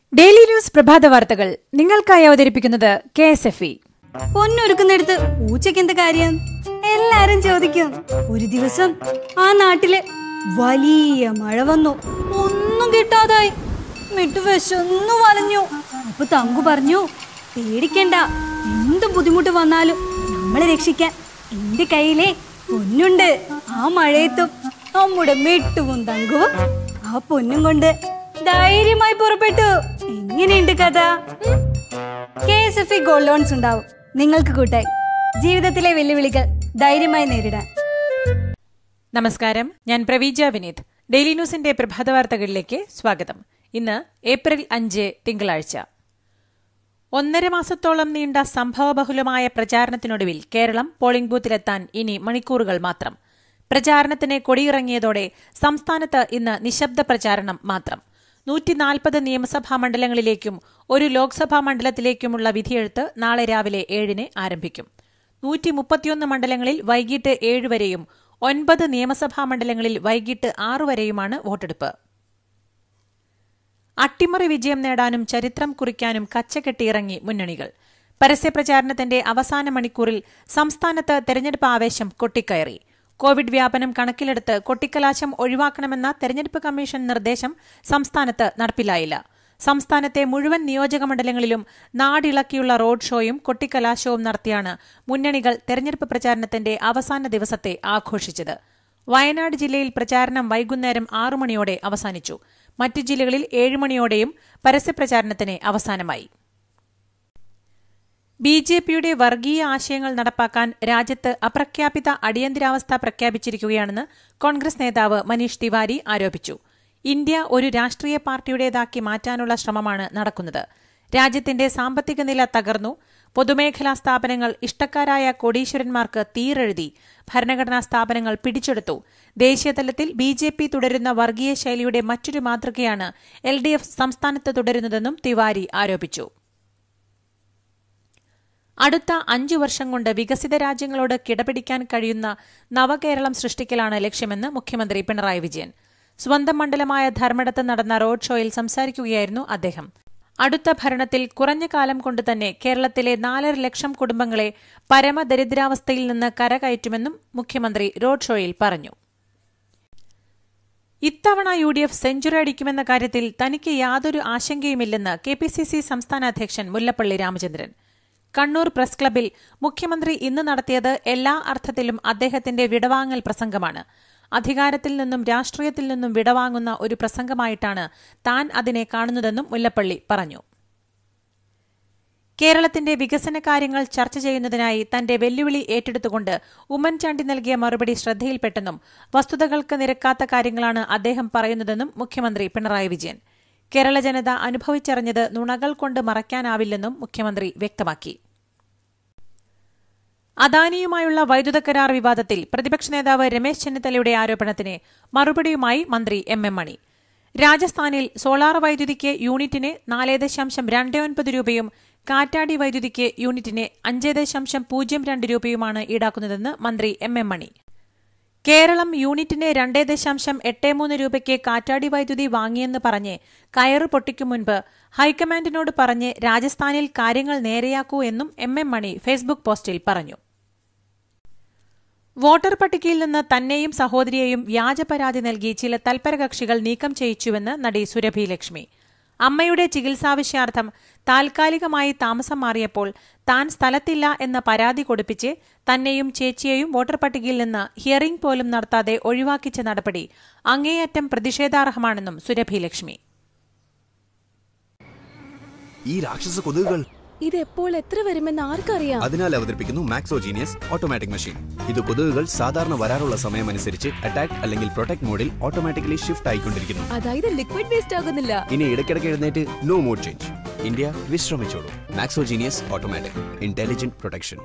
daily news പ്രഭാത വാർത്തകൾ നിങ്ങൾക്കായി അവതരിപ്പിക്കുന്നത് കെ എസ് എഫ് ഇ പൊന്നൊരുക്കുന്നിടത്ത് പൂച്ചയ്ക്ക് എന്ത് കാര്യം എല്ലാരും ചോദിക്കും ഒരു ദിവസം ആ നാട്ടില് വലിയ മഴ വന്നു ഒന്നും കിട്ടാതായി മിട്ടു വിശന്നു വലഞ്ഞു അപ്പൊ തങ്കു പറഞ്ഞു പേടിക്കണ്ട എന്ത് ബുദ്ധിമുട്ട് വന്നാലും നമ്മളെ രക്ഷിക്കാൻ എന്റെ കയ്യിലെ പൊന്നുണ്ട് ആ മഴയത്തും നമ്മുടെ മിട്ടുവും തങ്കുവും ആ പൊന്നും കൊണ്ട് ധൈര്യമായി പുറപ്പെട്ടു എങ്ങനെയുണ്ട് കഥ K S F E gold loans ഉണ്ടാവും നിങ്ങൾക്ക് കൂട്ടായി ജീവിതത്തിലെ വെല്ലുവിളികൾ ധൈര്യമായി നേരിടാൻ നമസ്കാരം ഞാൻ പ്രവീജ വിനീത് ഡെയിലി ന്യൂസിന്റെ പ്രഭാത വാർത്തകളിലേക്ക് സ്വാഗതം ഇന്ന് ഏപ്രിൽ അഞ്ച് തിങ്കളാഴ്ച ഒന്നര മാസത്തോളം നീണ്ട സംഭവബഹുലമായ പ്രചാരണത്തിനൊടുവിൽ കേരളം പോളിംഗ് ബൂത്തിലെത്താൻ ഇനി മണിക്കൂറുകൾ മാത്രം പ്രചാരണത്തിന് കൊടിയിറങ്ങിയതോടെ സംസ്ഥാനത്ത് ഇന്ന് നിശബ്ദ പ്രചാരണം മാത്രം നൂറ്റിനാൽപ്പത് നിയമസഭാ മണ്ഡലങ്ങളിലേക്കും ഒരു ലോക്സഭാ മണ്ഡലത്തിലേക്കുമുള്ള വിധിയെഴുത്ത് നാളെ രാവിലെ ഏഴിന് ആരംഭിക്കും നൂറ്റി മുപ്പത്തിയൊന്ന് മണ്ഡലങ്ങളിൽ വൈകിട്ട് ഏഴ് വരെയും ഒൻപത് നിയമസഭാ മണ്ഡലങ്ങളിൽ വൈകിട്ട് ആറു വരെയുമാണ് വോട്ടെടുപ്പ് അട്ടിമറി വിജയം നേടാനും ചരിത്രം കുറിക്കാനും കച്ചകെട്ടിയിറങ്ങി മുന്നണികൾ പരസ്യപ്രചാരണത്തിന്റെ അവസാന മണിക്കൂറിൽ സംസ്ഥാനത്ത് തെരഞ്ഞെടുപ്പ് ആവേശം കൊട്ടിക്കയറി കോവിഡ് വ്യാപനം കണക്കിലെടുത്ത് കൊട്ടിക്കലാശം ഒഴിവാക്കണമെന്ന തെരഞ്ഞെടുപ്പ് കമ്മീഷൻ നിർദ്ദേശം സംസ്ഥാനത്ത് നടപ്പിലായില്ല സംസ്ഥാനത്തെ മുഴുവൻ നിയോജക മണ്ഡലങ്ങളിലും നാടിളക്കിയുള്ള റോഡ് ഷോയും കൊട്ടിക്കലാശവും നടത്തിയാണ് മുന്നണികൾ തെരഞ്ഞെടുപ്പ് പ്രചാരണത്തിന്റെ അവസാന ദിവസത്തെ ആഘോഷിച്ചത് വയനാട് ജില്ലയിൽ പ്രചാരണം വൈകുന്നേരം ആറു മണിയോടെ അവസാനിച്ചു മറ്റു ജില്ലകളിൽ ഏഴുമണിയോടെയും പരസ്യപ്രചാരണത്തിന് അവസാനമായി ബി ജെ പിയുടെ വർഗീയ ആശയങ്ങൾ നടപ്പാക്കാൻ രാജ്യത്ത് അപ്രഖ്യാപിത അടിയന്തരാവസ്ഥ പ്രഖ്യാപിച്ചിരിക്കുകയാണെന്ന് കോൺഗ്രസ് നേതാവ് മനീഷ് തിവാരി ആരോപിച്ചു ഇന്ത്യ ഒരു രാഷ്ട്രീയ പാർട്ടിയുടേതാക്കി മാറ്റാനുള്ള ശ്രമമാണ് നടക്കുന്നത് രാജ്യത്തിന്റെ സാമ്പത്തിക നില തകർന്നു പൊതുമേഖലാ സ്ഥാപനങ്ങൾ ഇഷ്ടക്കാരായ കോടീശ്വരന്മാർക്ക് തീരെഴുതി ഭരണഘടനാ സ്ഥാപനങ്ങൾ പിടിച്ചെടുത്തു ദേശീയതലത്തിൽ ബി ജെ പി തുടരുന്ന വർഗീയ ശൈലിയുടെ മറ്റൊരു മാതൃകയാണ് എൽ ഡി എഫ് സംസ്ഥാനത്ത് തുടരുന്നതെന്നും തിവാരി ആരോപിച്ചു അടുത്ത അഞ്ചു വർഷം കൊണ്ട് വികസിത രാജ്യങ്ങളോട് കിടപിടിക്കാൻ കഴിയുന്ന നവകേരളം സൃഷ്ടിക്കലാണ് ലക്ഷ്യമെന്ന് മുഖ്യമന്ത്രി പിണറായി വിജയൻ സ്വന്തം മണ്ഡലമായ ധർമ്മടത്ത് നടന്ന റോഡ് ഷോയിൽ സംസാരിക്കുകയായിരുന്നു അദ്ദേഹം അടുത്ത ഭരണത്തിൽ കുറഞ്ഞ കാലം കൊണ്ട് തന്നെ കേരളത്തിലെ നാലര ലക്ഷം കുടുംബങ്ങളെ പരമദരിദ്രാവസ്ഥയിൽ നിന്ന് കരകയറ്റുമെന്നും മുഖ്യമന്ത്രി റോഡ് ഷോയിൽ പറഞ്ഞു ഇത്തവണ യു ഡി എഫ് സെഞ്ചുറി അടിക്കുമെന്ന കാര്യത്തിൽ തനിക്ക് യാതൊരു ആശങ്കയുമില്ലെന്ന് കെ പി സി സി സംസ്ഥാന അധ്യക്ഷൻ മുല്ലപ്പള്ളി രാമചന്ദ്രൻ കണ്ണൂർ പ്രസ് ക്ലബിൽ മുഖ്യമന്ത്രി ഇന്ന് നടത്തിയത് എല്ലാ അർത്ഥത്തിലും അദ്ദേഹത്തിന്റെ വിടവാങ്ങൽ പ്രസംഗമാണ് അധികാരത്തിൽ നിന്നും രാഷ്ട്രീയത്തിൽ നിന്നും വിടവാങ്ങുന്ന ഒരു പ്രസംഗമായിട്ടാണ് താൻ അതിനെ കാണുന്നതെന്നും മുല്ലപ്പള്ളി പറഞ്ഞു കേരളത്തിന്റെ വികസന കാര്യങ്ങൾ ചർച്ച ചെയ്യുന്നതിനായി തന്റെ വെല്ലുവിളി ഏറ്റെടുത്തുകൊണ്ട് ഉമ്മൻചാണ്ടി നൽകിയ മറുപടി ശ്രദ്ധയിൽപ്പെട്ടെന്നും വസ്തുതകൾക്ക് നിരക്കാത്ത കാര്യങ്ങളാണ് അദ്ദേഹം പറയുന്നതെന്നും മുഖ്യമന്ത്രി പിണറായി വിജയൻ കേരള ജനത അനുഭവിച്ചറിഞ്ഞത് നുണകൾ കൊണ്ട് മറയ്ക്കാനാവില്ലെന്നും മുഖ്യമന്ത്രി വ്യക്തമാക്കി അദാനിയുമായുള്ള വൈദ്യുത കരാർ വിവാദത്തിൽ പ്രതിപക്ഷ നേതാവ് രമേശ് ചെന്നിത്തലയുടെ ആരോപണത്തിന് മറുപടിയുമായി മന്ത്രി എം എം മണി രാജസ്ഥാനിൽ സോളാർ വൈദ്യുതിക്ക് യൂണിറ്റിന് നാല് ദശാംശം രണ്ട് ഒൻപത് രൂപയും കാറ്റാടി വൈദ്യുതിക്ക് യൂണിറ്റിന് അഞ്ച് ദശാംശം പൂജ്യം രണ്ട് രൂപയുമാണ് ഈടാക്കുന്നതെന്ന് മന്ത്രി എം എം മണി കേരളം യൂണിറ്റിന് രണ്ടേ ദശാംശം എട്ട് മൂന്ന് രൂപയ്ക്ക് കാറ്റാടി വൈദ്യുതി വാങ്ങിയെന്ന് പറഞ്ഞ് കയറ് പൊട്ടിക്കും മുൻപ് ഹൈക്കമാൻഡിനോട് പറഞ്ഞ് രാജസ്ഥാനിൽ കാര്യങ്ങൾ നേരെയാക്കൂ എന്നും എം എം മണി ഫേസ്ബുക്ക് പോസ്റ്റിൽ പറഞ്ഞു വോട്ടർ പട്ടികയിൽ നിന്ന് തന്നെയും സഹോദരിയെയും വ്യാജ പരാതി നൽകി ചില തൽപരകക്ഷികൾ നീക്കം ചെയ്യിച്ചുവെന്ന് നടി സുരഭി ലക്ഷ്മി അമ്മയുടെ ചികിത്സാവശ്യാർത്ഥം താൽക്കാലികമായി താമസം മാറിയപ്പോൾ താൻ സ്ഥലത്തില്ല എന്ന പരാതി കൊടുപ്പിച്ച് തന്നെയും ചേച്ചിയെയും വോട്ടർ പട്ടികയിൽ നിന്ന് ഹിയറിംഗ് പോലും നടത്താതെ ഒഴിവാക്കിച്ച നടപടി അങ്ങേയറ്റം പ്രതിഷേധാർഹമാണെന്നും സുരഭി ലക്ഷ്മി ഈ രാക്ഷസ കൊതുകുകൾ ഇത് എപ്പോൾ എത്ര വരുമെന്ന് ആർക്കറിയാം അതിനാൽ അവതരിപ്പിക്കുന്നു മാക്സോജീനിയസ് ഓട്ടോമാറ്റിക് മെഷീൻ ഇത് കൊതുകുകൾ സാധാരണ വരാറുള്ള സമയമനുസരിച്ച് അറ്റാക്ക് അല്ലെങ്കിൽ പ്രൊട്ടക്ട് മോഡിൽ ഓട്ടോമാറ്റിക്കലി ഷിഫ്റ്റ് ആയിക്കൊണ്ടിരിക്കുന്നു അതായത് ലിക്വിഡ് വേസ്റ്റ് ആകുന്നില്ല ഇനി ഇടയ്ക്കിടയ്ക്ക് എഴുന്നേറ്റ് നോ മോഡ് ചേഞ്ച് ഇന്ത്യ വിശ്രമിച്ചോളൂ മാക്സോജീനിയസ് ഓട്ടോമാറ്റിക് ഇന്റലിജന്റ് പ്രൊട്ടക്ഷൻ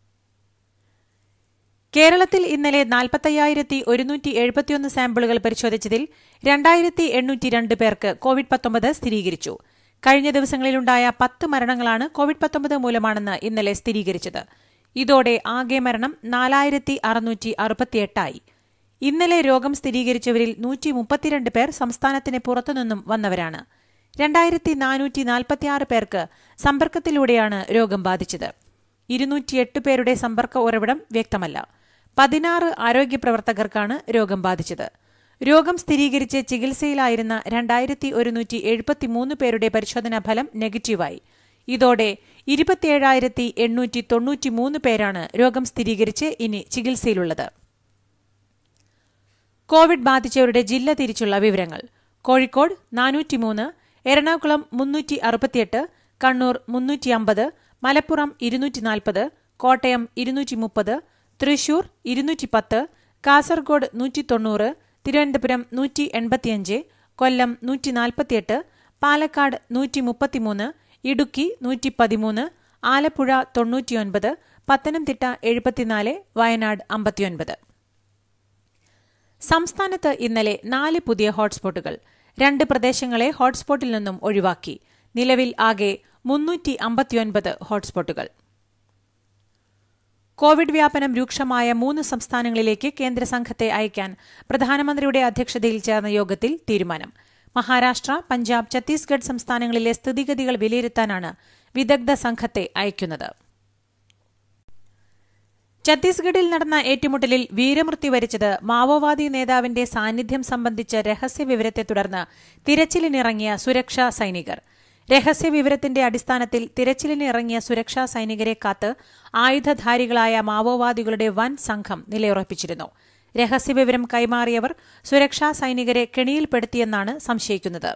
കേരളത്തിൽ ഇന്നലെ നാൽപ്പത്തയ്യായിരത്തി ഒരുന്നൂറ്റി എഴുപത്തിയൊന്ന് സാമ്പിളുകൾ പരിശോധിച്ചതിൽ രണ്ടായിരത്തി എണ്ണൂറ്റി രണ്ട് പേർക്ക് കോവിഡ് പത്തൊമ്പത് സ്ഥിരീകരിച്ചു കഴിഞ്ഞ ദിവസങ്ങളിലുണ്ടായ പത്ത് മരണങ്ങളാണ് കോവിഡ് പത്തൊമ്പത് മൂലമാണെന്ന് ഇന്നലെ സ്ഥിരീകരിച്ചത് ഇതോടെ ആകെ മരണം നാലായിരത്തി അറുന്നൂറ്റി അറുപത്തിയെട്ടായി ഇന്നലെ രോഗം സ്ഥിരീകരിച്ചവരിൽ നൂറ്റി മുപ്പത്തിരണ്ട് പേർ സംസ്ഥാനത്തിന് പുറത്തുനിന്നും വന്നവരാണ് രണ്ടായിരത്തി നാനൂറ്റി നാൽപ്പത്തിയാറ് പേർക്ക് സമ്പർക്കത്തിലൂടെയാണ് രോഗം ബാധിച്ചത് ഇരുന്നൂറ്റിയെട്ട് പേരുടെ സമ്പർക്ക ഉറവിടം വ്യക്തമല്ല പതിനാറ് ആരോഗ്യ പ്രവർത്തകർക്കാണ് രോഗം ബാധിച്ചത് രോഗം സ്ഥിരീകരിച്ച് ചികിത്സയിലായിരുന്ന രണ്ടായിരത്തി ഒരുന്നൂറ്റി എഴുപത്തിമൂന്ന് പേരുടെ പരിശോധനാ ഫലം നെഗറ്റീവായി ഇതോടെ ഇരുപത്തിയേഴായിരത്തി എണ്ണൂറ്റി തൊണ്ണൂറ്റിമൂന്ന് പേരാണ് രോഗം സ്ഥിരീകരിച്ച് ഇനി ചികിത്സയിലുള്ളത് കോവിഡ് ബാധിച്ചവരുടെ ജില്ല തിരിച്ചുള്ള വിവരങ്ങൾ കോഴിക്കോട് നാനൂറ്റിമൂന്ന് എറണാകുളം മുന്നൂറ്റി അറുപത്തിയെട്ട് കണ്ണൂർ മുന്നൂറ്റി അമ്പത് മലപ്പുറം ഇരുന്നൂറ്റി നാൽപ്പത് കോട്ടയം ഇരുന്നൂറ്റി മുപ്പത് തൃശൂർ ഇരുന്നൂറ്റി പത്ത് കാസർഗോഡ് നൂറ്റി തൊണ്ണൂറ് തിരുവനന്തപുരം നൂറ്റി എൺപത്തിയഞ്ച് കൊല്ലം നൂറ്റി നാൽപ്പത്തിയെട്ട് പാലക്കാട് നൂറ്റി മുപ്പത്തിമൂന്ന് ഇടുക്കി നൂറ്റി പതിമൂന്ന് ആലപ്പുഴ തൊണ്ണൂറ്റിയൊൻപത് പത്തനംതിട്ട എഴുപത്തിനാല് വയനാട് അമ്പത്തിയൊൻപത് സംസ്ഥാനത്ത് ഇന്നലെ നാല് പുതിയ ഹോട്ട്സ്പോട്ടുകൾ രണ്ട് പ്രദേശങ്ങളെ ഹോട്ട്സ്പോട്ടിൽ നിന്നും ഒഴിവാക്കി നിലവിൽ ആകെ മുന്നൂറ്റി അമ്പത്തിയൊൻപത് ഹോട്ട്സ്പോട്ടുകൾ കോവിഡ് വ്യാപനം രൂക്ഷമായ മൂന്ന് സംസ്ഥാനങ്ങളിലേക്ക് കേന്ദ്ര സംഘത്തെ അയക്കാൻ പ്രധാനമന്ത്രിയുടെ അധ്യക്ഷതയിൽ ചേർന്ന യോഗത്തിൽ തീരുമാനം മഹാരാഷ്ട്ര പഞ്ചാബ് ഛത്തീസ്ഗഡ് സംസ്ഥാനങ്ങളിലെ സ്ഥിതിഗതികൾ വിലയിരുത്താനാണ് വിദഗ്ധ സംഘത്തെ അയക്കുന്നത് ഛത്തീസ്ഗഡിൽ നടന്ന ഏറ്റുമുട്ടലിൽ വീരമൃത്യു വരിച്ചത് മാവോവാദി നേതാവിന്റെ സാന്നിധ്യം സംബന്ധിച്ച രഹസ്യവിവരത്തെ തുടർന്ന് തിരച്ചിലിനിറങ്ങിയ സുരക്ഷാ സൈനികർ രഹസ്യവിവരത്തിന്റെ അടിസ്ഥാനത്തിൽ തിരച്ചിലിനിറങ്ങിയ സുരക്ഷാ സൈനികരെ കാത്ത് ആയുധധാരികളായ മാവോവാദികളുടെ വൻ സംഘം നിലയുറപ്പിച്ചിരുന്നു രഹസ്യവിവരം കൈമാറിയവർ സുരക്ഷാ സൈനികരെ കെണിയിൽപ്പെടുത്തിയെന്നാണ് സംശയിക്കുന്നത്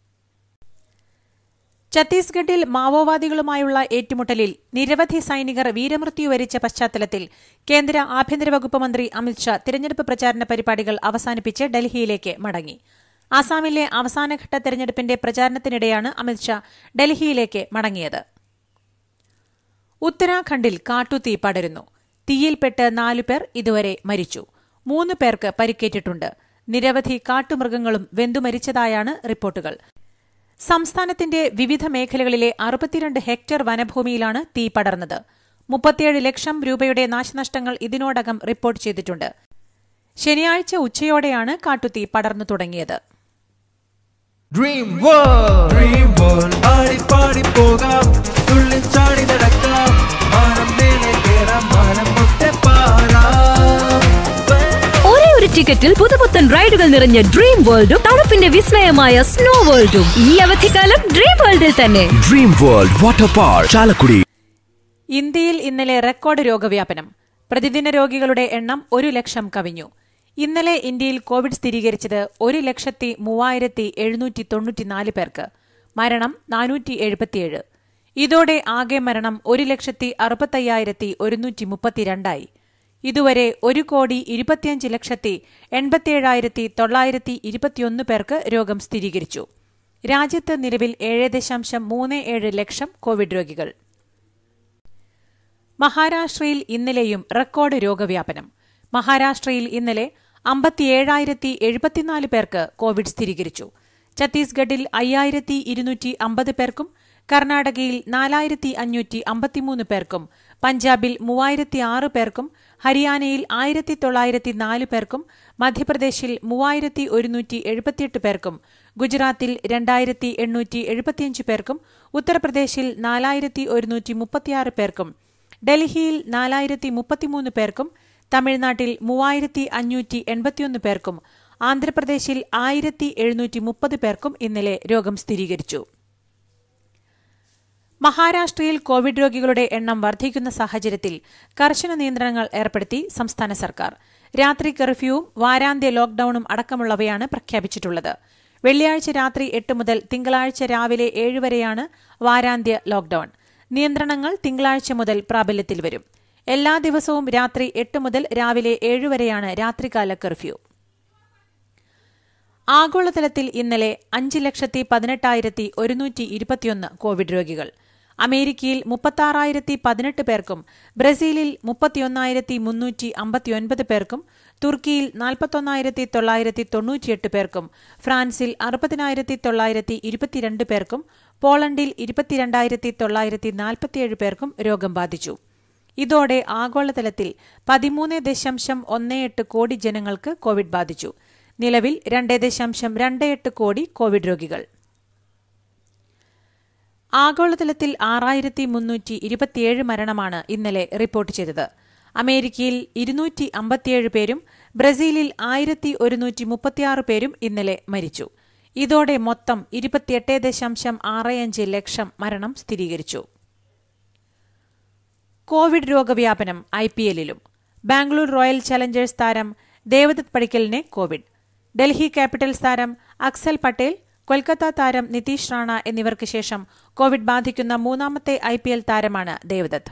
ഛത്തീസ്ഗഡിൽ മാവോവാദികളുമായുള്ള ഏറ്റുമുട്ടലിൽ നിരവധി സൈനികർ വീരമൃത്യു വരിച്ച പശ്ചാത്തലത്തിൽ കേന്ദ്ര ആഭ്യന്തര വകുപ്പ് മന്ത്രി അമിത്ഷാ തിരഞ്ഞെടുപ്പ് പ്രചാരണ പരിപാടികൾ അവസാനിപ്പിച്ച് ഡൽഹിയിലേക്ക് മടങ്ങി ആസാമിലെ അവസാനഘട്ട തെരഞ്ഞെടുപ്പിന്റെ പ്രചാരണത്തിനിടെയാണ് അമിത്ഷാ ഡൽഹിയിലേക്ക് മടങ്ങിയത് ഉത്തരാഖണ്ഡിൽ കാട്ടുതീ പടരുന്നു തീയിൽപ്പെട്ട് നാലുപേർ ഇതുവരെ മരിച്ചു മൂന്ന് പേർക്ക് പരിക്കേറ്റിട്ടുണ്ട് നിരവധി കാട്ടുമൃഗങ്ങളും വെന്തുമരിച്ചതായാണ് റിപ്പോർട്ടുകൾ സംസ്ഥാനത്തിന്റെ വിവിധ മേഖലകളിലെ അറുപത്തിരണ്ട് ഹെക്ടർ വനഭൂമിയിലാണ് തീ പടർന്നത് മുപ്പത്തിയേഴ് ലക്ഷം രൂപയുടെ നാശനഷ്ടങ്ങൾ ഇതിനോടകം റിപ്പോർട്ട് ചെയ്തിട്ടുണ്ട് ശനിയാഴ്ച ഉച്ചയോടെയാണ് കാട്ടുതീ പടർന്നു തുടങ്ങിയത് Dream World Dream World ആടി പാടി പോകാം തുള്ളിച്ചാടി നടക്കാം മാനം മേലെ കേറാം മാനം മുട്ടെ പാറാം ഒരേ ഒരു ടിക്കറ്റിൽ പുതുപുത്തൻ റൈഡുകൾ നിറഞ്ഞ ഡ്രീം വേൾഡും തണുപ്പിന്റെ വിസ്മയമായ സ്നോ വേൾഡും ഈ അവധിക്കാലം ഡ്രീം വേൾഡിൽ തന്നെ Dream World Water Park Chalakudi ഇന്ത്യയിൽ ഇന്നലെ റെക്കോർഡ് രോഗവ്യാപനം പ്രതിദിന രോഗികളുടെ എണ്ണം ഒരു ലക്ഷം കവിഞ്ഞു ഇന്നലെ ഇന്ത്യയിൽ കോവിഡ് സ്ഥിരീകരിച്ചത് ഒരു ലക്ഷത്തി മൂവായിരത്തി എഴുന്നൂറ്റി തൊണ്ണൂറ്റിനാല് പേർക്ക് മരണം നാനൂറ്റി എഴുപത്തിയേഴ് ഇതോടെ ആകെ മരണം ഒരു ലക്ഷത്തി അറുപത്തയ്യായിരത്തി ഒരുന്നൂറ്റി മുപ്പത്തിരണ്ടായി ഇതുവരെ ഒരു കോടി ഇരുപത്തിയഞ്ച് ലക്ഷത്തി എൺപത്തിയേഴായിരത്തി തൊള്ളായിരത്തി ഇരുപത്തിയൊന്ന് പേർക്ക് രോഗം സ്ഥിരീകരിച്ചു രാജ്യത്ത് നിലവിൽ ഏഴ് ദശാംശം മൂന്ന് ഏഴ് ലക്ഷം കോവിഡ് രോഗികൾ മഹാരാഷ്ട്രയിൽ ഇന്നലെയും റെക്കോർഡ് രോഗവ്യാപനം മഹാരാഷ്ട്രയിൽ ഇന്നലെ അമ്പത്തിയേഴായിരത്തി എഴുപത്തിനാല് പേർക്ക് കോവിഡ് സ്ഥിരീകരിച്ചു ഛത്തീസ്ഗഡിൽ അയ്യായിരത്തി ഇരുന്നൂറ്റി അമ്പത് പേർക്കും കർണാടകയിൽ നാലായിരത്തി അഞ്ഞൂറ്റി അമ്പത്തിമൂന്ന് പേർക്കും പഞ്ചാബിൽ മൂവായിരത്തി ആറ് പേർക്കും ഹരിയാനയിൽ ആയിരത്തി തൊള്ളായിരത്തി നാല് പേർക്കും മധ്യപ്രദേശിൽ മൂവായിരത്തി ഒരുന്നൂറ്റി എഴുപത്തിയെട്ട് പേർക്കും ഗുജറാത്തിൽ രണ്ടായിരത്തി എണ്ണൂറ്റി എഴുപത്തിയഞ്ച് പേർക്കും ഉത്തർപ്രദേശിൽ നാലായിരത്തി ഒരുന്നൂറ്റി മുപ്പത്തിയാറ് പേർക്കും ഡൽഹിയിൽ നാലായിരത്തി മുപ്പത്തിമൂന്ന് പേർക്കും തമിഴ്നാട്ടിൽ മൂവായിരത്തി അഞ്ഞൂറ്റി എൺപത്തിയൊന്ന് പേർക്കും ആന്ധ്രാപ്രദേശിൽ ആയിരത്തി എഴുന്നൂറ്റി മുപ്പത് പേർക്കും ഇന്നലെ രോഗം സ്ഥിരീകരിച്ചു മഹാരാഷ്ട്രയിൽ കോവിഡ് രോഗികളുടെ എണ്ണം വർദ്ധിക്കുന്ന സാഹചര്യത്തിൽ കർശന നിയന്ത്രണങ്ങൾ ഏർപ്പെടുത്തി സംസ്ഥാന സർക്കാർ രാത്രി കർഫ്യൂവും വാരാന്ത്യ ലോക്ഡൌണും അടക്കമുള്ളവയാണ് പ്രഖ്യാപിച്ചിട്ടുള്ളത് വെള്ളിയാഴ്ച രാത്രി എട്ട് മുതൽ തിങ്കളാഴ്ച രാവിലെ ഏഴ് വരെയാണ് വാരാന്ത്യ ലോക്ഡൌൺ നിയന്ത്രണങ്ങൾ തിങ്കളാഴ്ച മുതൽ പ്രാബല്യത്തിൽ വരും എല്ലാ ദിവസവും രാത്രി എട്ട് മുതൽ രാവിലെ ഏഴ് വരെയാണ് രാത്രികാല കർഫ്യൂ ആഗോളതലത്തിൽ ഇന്നലെ അഞ്ച് ലക്ഷത്തി പതിനെട്ടായിരത്തി ഒരുന്നൂറ്റി ഇരുപത്തിയൊന്ന് കോവിഡ് രോഗികൾ അമേരിക്കയിൽ മുപ്പത്താറായിരത്തി പതിനെട്ട് പേർക്കും ബ്രസീലിൽ മുപ്പത്തിയൊന്നായിരത്തി മുന്നൂറ്റി അമ്പത്തിയൊൻപത് പേർക്കും തുർക്കിയിൽ നാൽപ്പത്തൊന്നായിരത്തി തൊള്ളായിരത്തി തൊണ്ണൂറ്റിയെട്ട് പേർക്കും ഫ്രാൻസിൽ അറുപതിനായിരത്തി തൊള്ളായിരത്തി ഇരുപത്തിരണ്ട് പേർക്കും പോളണ്ടിൽ ഇരുപത്തിരണ്ടായിരത്തി തൊള്ളായിരത്തി നാൽപ്പത്തിയേഴ് പേർക്കും രോഗം ബാധിച്ചു ഇതോടെ ആഗോളതലത്തിൽ പതിമൂന്ന് ദശാംശം ഒന്ന് എട്ട് കോടി ജനങ്ങൾക്ക് കോവിഡ് ബാധിച്ചു നിലവിൽ രണ്ട് ദശാംശം രണ്ട് എട്ട് കോടി കോവിഡ് രോഗികൾ ആഗോളതലത്തിൽ ആറായിരത്തി മുന്നൂറ്റി ഇരുപത്തിയേഴ് മരണമാണ് ഇന്നലെ റിപ്പോർട്ട് ചെയ്തത് അമേരിക്കയിൽ ഇരുന്നൂറ്റി അമ്പത്തിയേഴ് പേരും ബ്രസീലിൽ ആയിരത്തി ഒരുന്നൂറ്റി മുപ്പത്തിയാറ് പേരും ഇന്നലെ മരിച്ചു ഇതോടെ മൊത്തം ഇരുപത്തിയെട്ട് ദശാംശം ആറ് അഞ്ച് ലക്ഷം മരണം സ്ഥിരീകരിച്ചു കോവിഡ് രോഗവ്യാപനം ഐ പി എല്ലിലും ബാംഗ്ലൂർ റോയൽ ചലഞ്ചേഴ്സ് താരം ദേവദത്ത് പടിക്കലിനെ കോവിഡ് ഡൽഹി ക്യാപിറ്റൽസ് താരം അക്സൽ പട്ടേൽ കൊൽക്കത്ത താരം നിതീഷ് റാണ എന്നിവർക്ക് ശേഷം കോവിഡ് ബാധിക്കുന്ന മൂന്നാമത്തെ ഐ പി എൽ താരമാണ് ദേവദത്ത്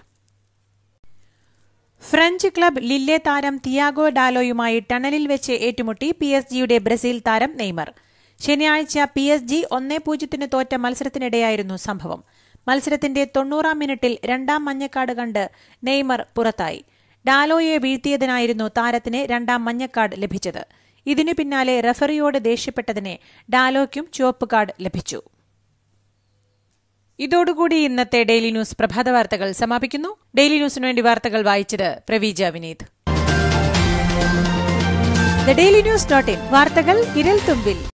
ഫ്രഞ്ച് ക്ലബ് ലില്ലെ താരം തിയാഗോ ഡാലോയുമായി ടണലിൽ വെച്ച് ഏറ്റുമുട്ടി പി എസ് ജിയുടെ ബ്രസീൽ താരം നെയ്മർ ശനിയാഴ്ച പി എസ് ജി ഒന്നേ പൂജ്യത്തിന് തോറ്റ മത്സരത്തിനിടെയായിരുന്നു സംഭവം മത്സരത്തിന്റെ തൊണ്ണൂറാം മിനിറ്റിൽ രണ്ടാം മഞ്ഞക്കാട് കണ്ട് നെയ്മർ പുറത്തായി ഡാലോയെ വീഴ്ത്തിയതിനായിരുന്നു താരത്തിന് രണ്ടാം മഞ്ഞക്കാർഡ് ലഭിച്ചത് ഇതിനു പിന്നാലെ റഫറിയോട് ദേഷ്യപ്പെട്ടതിന് ഡാലോയ്ക്കും ചുവപ്പ് കാർഡ് ലഭിച്ചു ഇതോടുകൂടി ഇന്നത്തെ ഡെയിലി ന്യൂസ് പ്രഭാത വാർത്തകൾ സമാപിക്കുന്നു ഡെയിലി ന്യൂസിനു വേണ്ടി വാർത്തകൾ വായിച്ചത് Praveeja Vineeth the daily news dot in വാർത്തകൾ വിരൽ തുമ്പിൽ